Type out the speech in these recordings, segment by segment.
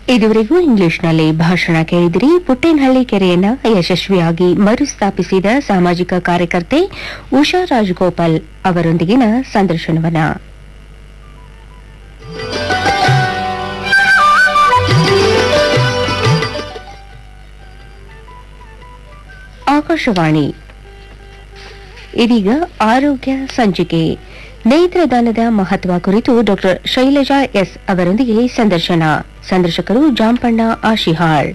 ಇದುವರೆಗೂ ಇಂಗ್ಲಿಷ್ನಲ್ಲಿ ಭಾಷಣ ಕೇಳಿದಿರಿ ಪುಟ್ಟೇನಹಳ್ಳಿ ಕೆರೆಯನ್ನ ಯಶಸ್ವಿಯಾಗಿ ಮರುಸ್ಥಾಪಿಸಿದ ಸಾಮಾಜಿಕ ಕಾರ್ಯಕರ್ತೆ ಉಷಾ ರಾಜಗೋಪಾಲ್ ಅವರೊಂದಿಗಿನ ಸಂದರ್ಶನವನ್ನ ಆಕಾಶವಾಣಿ ಇದೀಗ ಆರೋಗ್ಯ ಸಂಚಿಕೆ ನೇತ್ರದಾನದ ಮಹತ್ವ ಕುರಿತು ಡಾಕ್ಟರ್ ಶೈಲಜಾ ಎಸ್ ಅವರೊಂದಿಗೆ ಸಂದರ್ಶನ ಸಂದರ್ಶಕರು ಜಾಂಪಣ್ಣ ಆಶಿಹಾಳ್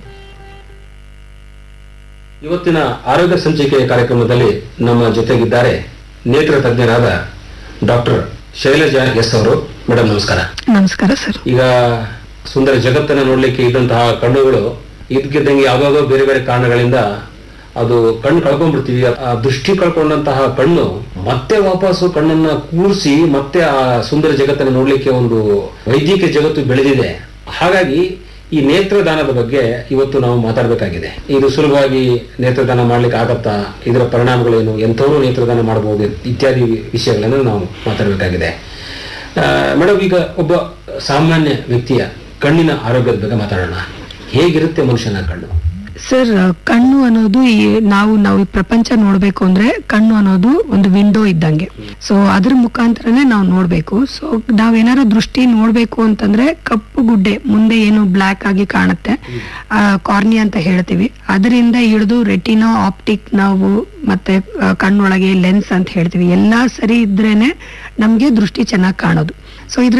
ಇವತ್ತಿನ ಆರೋಗ್ಯ ಸಂಚಿಕೆ ಕಾರ್ಯಕ್ರಮದಲ್ಲಿ ನಮ್ಮ ಜೊತೆಗಿದ್ದಾರೆ ನೇತ್ರ ತಜ್ಞರಾದ ಡಾಕ್ಟರ್ ಶೈಲಜಾ ಎಸ್ ಅವರು ಮೇಡಮ್ ನಮಸ್ಕಾರ ನಮಸ್ಕಾರ ಸರ್ ಈಗ ಸುಂದರ ಜಗತ್ತನ್ನ ನೋಡ್ಲಿಕ್ಕೆ ಇದ್ದಂತಹ ಕಣ್ಣುಗಳು ಇದ್ಕಿದ್ದಂಗೆ ಯಾವ್ದಾವುದೋ ಬೇರೆ ಬೇರೆ ಕಾರಣಗಳಿಂದ ಅದು ಕಣ್ಣು ಕಳ್ಕೊಂಡ್ಬಿಡ್ತೀವಿ ಆ ದೃಷ್ಟಿ ಕಳ್ಕೊಂಡಂತಹ ಕಣ್ಣು ಮತ್ತೆ ವಾಪಸ್ಸು ಕಣ್ಣನ್ನ ಕೂರಿಸಿ ಮತ್ತೆ ಆ ಸುಂದರ ಜಗತ್ತನ್ನ ನೋಡ್ಲಿಕ್ಕೆ ಒಂದು ವೈದ್ಯಕೀಯ ಜಗತ್ತು ಬೆಳೆದಿದೆ ಹಾಗಾಗಿ ಈ ನೇತ್ರದಾನದ ಬಗ್ಗೆ ಇವತ್ತು ನಾವು ಮಾತಾಡಬೇಕಾಗಿದೆ ಇದು ಸುಲಭವಾಗಿ ನೇತ್ರದಾನ ಮಾಡ್ಲಿಕ್ಕೆ ಆಗತ್ತಾ ಇದರ ಪರಿಣಾಮಗಳೇನು ಎಂಥವರು ನೇತ್ರದಾನ ಮಾಡಬಹುದು ಇತ್ಯಾದಿ ವಿಷಯಗಳನ್ನು ನಾವು ಮಾತಾಡಬೇಕಾಗಿದೆ ಮೇಡಮ್ ಈಗ ಒಬ್ಬ ಸಾಮಾನ್ಯ ವ್ಯಕ್ತಿಯ ಕಣ್ಣಿನ ಆರೋಗ್ಯದ ಬಗ್ಗೆ ಮಾತಾಡೋಣ ಹೇಗಿರುತ್ತೆ ಮನುಷ್ಯನ ಕಣ್ಣು ಸರ್ ಕಣ್ಣು ಅನ್ನೋದು ಈ ನಾವು ನಾವು ಈ ಪ್ರಪಂಚ ನೋಡ್ಬೇಕು ಅಂದ್ರೆ ಕಣ್ಣು ಅನ್ನೋದು ಒಂದು ವಿಂಡೋ ಇದ್ದಂಗೆ ಸೊ ಅದ್ರ ಮುಖಾಂತರನೇ ನಾವು ನೋಡ್ಬೇಕು ಸೊ ನಾವೇನಾರ ದೃಷ್ಟಿ ನೋಡ್ಬೇಕು ಅಂತಂದ್ರೆ ಕಪ್ಪು ಗುಡ್ಡೆ ಮುಂದೆ ಏನು ಬ್ಲ್ಯಾಕ್ ಆಗಿ ಕಾಣುತ್ತೆ ಕಾರ್ನಿ ಅಂತ ಹೇಳ್ತೀವಿ ಅದರಿಂದ ಹಿಡಿದು ರೆಟಿನೋ ಆಪ್ಟಿಕ್ ನಾವು ಮತ್ತೆ ಆ, ಕಣ್ಣೊಳಗೆ ಲೆನ್ಸ್ ಅಂತ ಹೇಳ್ತೀವಿ ಎಲ್ಲಾ ಸರಿ ಇದ್ರೇನೆ ನಮ್ಗೆ ದೃಷ್ಟಿ ಚೆನ್ನಾಗಿ ಕಾಣೋದು ಸೊ ಇದ್ರ